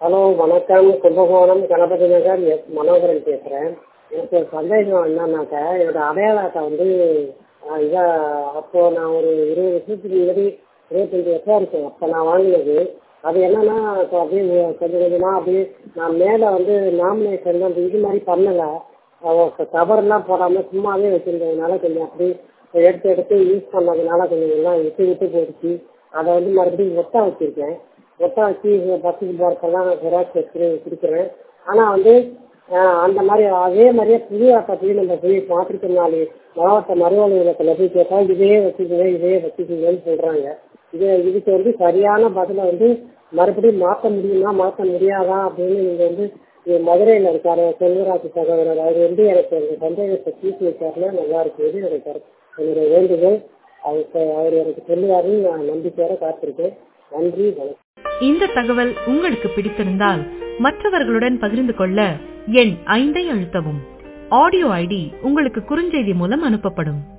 hello வணக்கம் Kumbakonam Ganapathi Nagar S Manoharan பேசுகிறேன் எனக்கு ஒரு சந்தேகம் என்னன்னாக்கா என்னோட அடையாள அட்டை வந்து ஆஹ் இதை அப்போ நான் ஒரு இருபது வருஷத்துக்கு முன்னாடி இருபத்தஞ்சி வருஷம் இருக்கும் அப்போ நான் வாங்கினது அது என்னன்னா இப்போ அப்படியே கொஞ்சம் கொஞ்சமாக அப்படியே நான் மேலே வந்து நாமினேஷன் அந்த இது மாதிரி பண்ணலை கவர்லாம் போடாமல் சும்மாவே வச்சுருந்ததுனால கொஞ்சம் அப்படியே எடுத்து எடுத்து யூஸ் பண்ணதுனால கொஞ்சம் எல்லாம் விட்டு விட்டு போயிடுச்சு அதை வந்து மறுபடியும் ஒட்ட வச்சுருக்கேன் ஒட்ட வச்சு பஸ்ஸுக்கு போகிறப்பெல்லாம் ஜெராக்ஸ் எடுத்து கொடுக்குறேன் ஆனால் வந்து ஆஹ் அந்த மாதிரி அதே மாதிரியே புது அட்டை போய் நம்ம போய் மாற்றுத்திறனாளி மாவட்ட மறு அலுவலகத்தில் போய் கேட்டால் இதே வச்சுக்கோங்க இதே வச்சுக்கோங்கன்னு சொல்கிறாங்க இது இதுக்கு வந்து சரியான பதிலை வந்து மறுபடியும் மாற்ற முடியுமா மாற்ற முடியாதா அப்படின்னு நீங்கள் வந்து இங்க மதுரையில் இருக்காரு செல்வராஜ் சகோதரர் அவர் வந்து எனக்கு அந்த சந்தேகத்தை தீர்த்து வைச்சாருன்னா நல்லா இருக்குது என்னுடைய கருத்து என்னுடைய வேண்டுகோள் அவருக்கு அவர் எனக்கு சொல்லுவாருன்னு நான் நம்பிக்கையோட காத்திருக்கேன் நன்றி வணக்கம் இந்த தகவல் உங்களுக்கு பிடித்திருந்தால் மற்றவர்களுடன் பகிர்ந்து கொள்ள எண் ஐந்தை அழுத்தவும் ஆடியோ ஐடி உங்களுக்கு குறுஞ்செய்தி மூலம் அனுப்பப்படும்